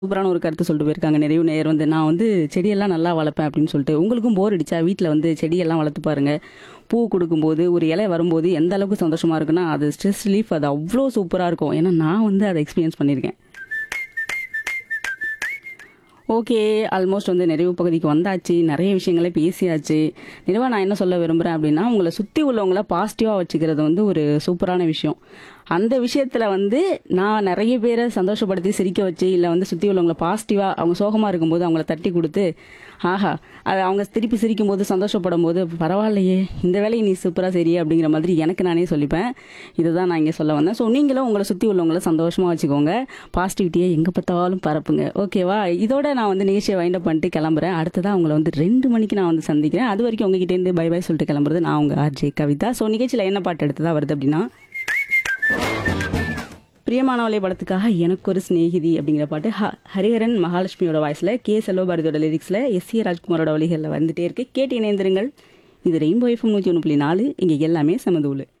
சூப்பரான ஒரு கருத்து சொல்லிட்டு போயிருக்காங்க நிறைய நேர் வந்து நான் வந்து செடியெல்லாம் நல்லா வளர்ப்பேன் அப்படின்னு சொல்லிட்டு உங்களுக்கும் போர் அடிச்சா வீட்டில் வந்து செடியெல்லாம் வளர்த்து பாருங்க பூ கொடுக்கும்போது ஒரு இலை வரும்போது எந்த அளவுக்கு சந்தோஷமா இருக்குன்னா அது ஸ்ட்ரெஸ் ரிலீஃப் அது அவ்வளோ சூப்பராக இருக்கும் ஏன்னா நான் வந்து அதை எக்ஸ்பீரியன்ஸ் பண்ணியிருக்கேன் ஓகே ஆல்மோஸ்ட் வந்து நிறைவு பகுதிக்கு வந்தாச்சு நிறைய விஷயங்களை பேசியாச்சு நிறைவா நான் என்ன சொல்ல விரும்புகிறேன் அப்படின்னா உங்களை சுற்றி உள்ளவங்கள பாசிட்டிவாக வச்சுக்கிறது வந்து ஒரு சூப்பரான விஷயம் அந்த விஷயத்தில் வந்து நான் நிறைய பேரை சந்தோஷப்படுத்தி சிரிக்க வச்சு இல்லை வந்து சுற்றி உள்ளவங்கள பாசிட்டிவாக அவங்க சோகமாக இருக்கும்போது அவங்கள தட்டி கொடுத்து ஆஹா அது அவங்க திருப்பி சிரிக்கும் போது சந்தோஷப்படும் போது பரவாயில்லையே இந்த வேலையை நீ சூப்பராக சரி அப்படிங்கிற மாதிரி எனக்கு நானே சொல்லிப்பேன் இதுதான் நான் இங்கே சொல்ல வந்தேன் ஸோ நீங்களும் உங்களை சுற்றி உள்ளவங்கள சந்தோஷமாக வச்சுக்கோங்க பாசிட்டிவிட்டியை எங்கே பார்த்தாலும் பரப்புங்க ஓகேவா இதோட நான் வந்து நிகழ்ச்சியை வைண்டப் பண்ணிட்டு கிளம்புறேன் அடுத்ததான் உங்களை வந்து ரெண்டு மணிக்கு நான் வந்து சந்திக்கிறேன் அது வரைக்கும் உங்ககிட்டேருந்து பை பை சொல்லிட்டு கிளம்புறது நான் உங்கள் ஆர்ஜே கவிதா ஸோ நிகழ்ச்சியில் என்ன பாட்டு எடுத்ததா வருது அப்படின்னா பிரியமானவளை படத்துக்காக எனக்கு ஒரு சிநேகிதி அப்படிங்கிற பாட்டு ஹ- ஹரிஹரன் மகாலட்சுமியோட வாய்ஸில் கே செல்வபாரதியோட லிரிக்ஸில் எஸ் ஏ ராஜ்குமாரோட வழிகளில் வந்துட்டே இருக்கு கேட்டு இணைந்திருங்கள் இது ரெயின்போ எஃப்எம் நூற்றி ஒன்று புள்ளி நாலு இங்கே எல்லாமே சமதூள்